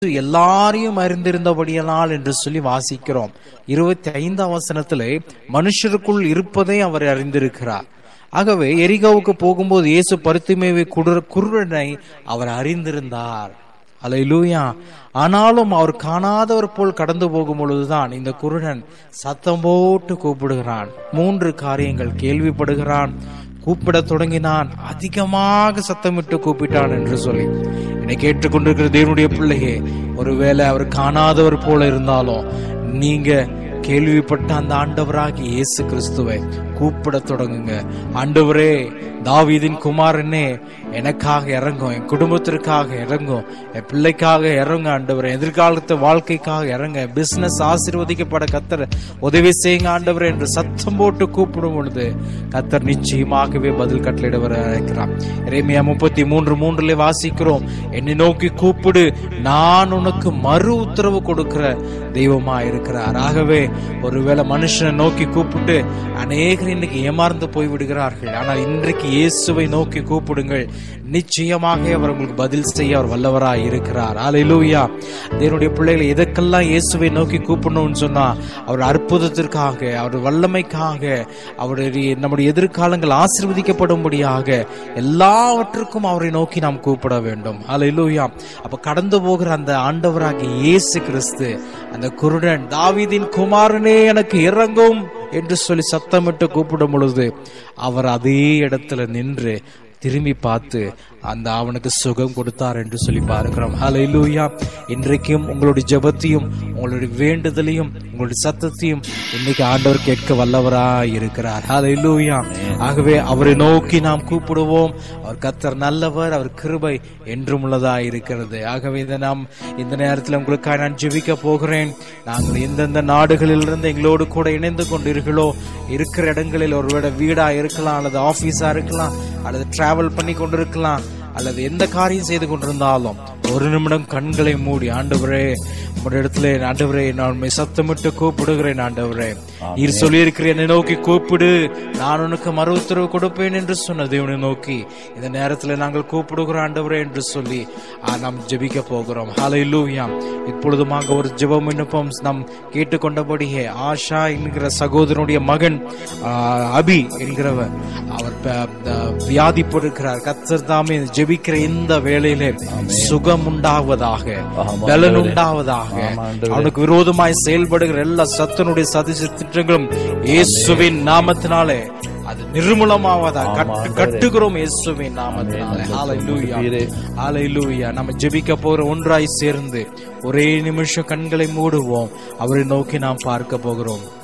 எல்லாரையும் அறிந்திருந்தபடியால் என்று சொல்லி வாசிக்கிறோம் இருபத்தி ஐந்தாம் வசனத்திலே மனுஷருக்குள் இருப்பதை அவர் அறிந்திருக்கிறார் ஆகவே எரிகாவுக்கு போகும்போது இயேசு பருத்திமேவை குருடனை அவர் அறிந்திருந்தார் அலையிலூயா ஆனாலும் அவர் காணாதவர் போல் கடந்து போகும் பொழுதுதான் இந்த குருடன் சத்தம் போட்டு கூப்பிடுகிறான் மூன்று காரியங்கள் கேள்விப்படுகிறான் கூப்பிடத் தொடங்கினான் அதிகமாக சத்தமிட்டு கூப்பிட்டான் என்று சொல்லி என்னை கேட்டுக்கொண்டிருக்கிற தேவனுடைய பிள்ளையே ஒருவேளை அவர் காணாதவர் போல இருந்தாலும் நீங்க கேள்விப்பட்ட அந்த ஆண்டவராகி இயேசு கிறிஸ்துவை கூப்பிட தொடங்குங்க ஆண்டவரே தாவீதின் குமாரனே எனக்காக இறங்கும் என் குடும்பத்திற்காக இறங்கும் என் பிள்ளைக்காக இறங்க ஆண்டவரே எதிர்காலத்து வாழ்க்கைக்காக இறங்க பிசினஸ் ஆசீர்வதிக்கப்பட கத்தர் உதவி செய்யுங்க ஆண்டவரே என்று சத்தம் போட்டு கூப்பிடும் பொழுது கத்தர் நிச்சயமாகவே பதில் கட்டளையிட வர இருக்கிறான் இறைமையா முப்பத்தி மூன்று மூன்றுல வாசிக்கிறோம் என்னை நோக்கி கூப்பிடு நான் உனக்கு மறு உத்தரவு கொடுக்கிற தெய்வமா இருக்கிறார் ஆகவே ஒருவேளை மனுஷனை நோக்கி கூப்பிட்டு அநேகர் இன்னைக்கு ஏமாந்து போய் விடுகிறார்கள் ஆனால் இன்றைக்கு இயேசுவை நோக்கி கூப்பிடுங்கள் நிச்சயமாக அவர் உங்களுக்கு பதில் செய்ய அவர் வல்லவராய் இருக்கிறார் அலையிலூயா தேவனுடைய பிள்ளைகளை எதற்கெல்லாம் இயேசுவை நோக்கி கூப்பிடணும்னு சொன்னா அவர் அற்புதத்திற்காக அவர் வல்லமைக்காக அவருடைய நம்முடைய எதிர்காலங்கள் ஆசிர்வதிக்கப்படும்படியாக எல்லாவற்றுக்கும் அவரை நோக்கி நாம் கூப்பிட வேண்டும் அலையிலூயா அப்ப கடந்து போகிற அந்த ஆண்டவராகிய இயேசு கிறிஸ்து அந்த குருடன் தாவீதின் குமாரனே எனக்கு இறங்கும் என்று சொல்லி சத்தமிட்டு கூப்பிடும் பொழுது அவர் அதே இடத்துல நின்று திரும்பி பார்த்து அந்த அவனுக்கு சுகம் கொடுத்தார் என்று சொல்லி பார்க்கிறோம் ஹalleluya இன்றைக்கும் உங்களுடைய ஜெபத்தையும் உங்களுடைய வேண்டுதலையும் உங்களுடைய சத்தத்தையும் இன்னைக்கு ஆண்டவர் கேட்க வல்லவராய் இருக்கிறார் ஹalleluya ஆகவே அவரை நோக்கி நாம் கூப்பிடுவோம் அவர் கத்தர் நல்லவர் அவர் கிருபை என்றும் உள்ளதாய் இருக்கிறது ஆகவே இதை நாம் இந்த நேரத்தில் உங்களுக்காக நான் ஜெபிக்க போகிறேன் நாங்கள் எந்தெந்த நாடுகளில் இருந்து எங்களோடு கூட இணைந்து கொண்டீர்களோ இருக்கிற இடங்களில் ஒருவேளை வீடா இருக்கலாம் அல்லது ஆபீஸா இருக்கலாம் அல்லது டிராவல் பண்ணி கொண்டிருக்கலாம் அல்லது எந்த காரியம் செய்து கொண்டிருந்தாலும் ஒரு நிமிடம் கண்களை மூடி ஆண்டவரே உங்களுடைய இடத்துல ஆண்டவரே நான் உண்மை சத்தமிட்டு கூப்பிடுகிறேன் ஆண்டவரே நீர் சொல்லியிருக்கிற என்னை நோக்கி கூப்பிடு நான் உனக்கு மறு உத்தரவு கொடுப்பேன் என்று சொன்ன தேவனை நோக்கி இந்த நேரத்துல நாங்கள் கூப்பிடுகிறோம் ஆண்டவரே என்று சொல்லி ஆ, நாம் ஜெபிக்க போகிறோம் ஹalleluya இப்பொழுதுமாக ஒரு ஜெபம் விண்ணப்பம் நாம் கேட்டுக்கொண்டபடியே ஆஷா என்கிற சகோதரனுடைய மகன் ஆ, அபி என்கிறவர் அவர் ப- த- வியாதிப்பட்டிருக்கிறார் கத்தர் தாமே ஜெபிக்கிற இந்த வேளையிலே சுகம் உண்டாவதாக ஆமாம், பலன் உண்டாவதாக ஆமாம், ஆண்டவரே. அவனுக்கு விரோதமாய் செயல்படுகிற எல்லா சத்தனுடைய சதிச திட்டங்களும் இயேசுவின் நாமத்தினாலே அது நிர்மூலமாவதா ஆமாம், கட்டு ஆண்டவரே. கட்டுகிறோம் இயேசுவின் நாமத்தினாலே ஆமென். ஹalleluya வீரே. ஹalleluya நம்ம ஜெபிக்க போற ஒன்றாய் சேர்ந்து ஒரே நிமிஷம் கண்களை மூடுவோம் அவரை நோக்கி நாம் பார்க்க போகிறோம்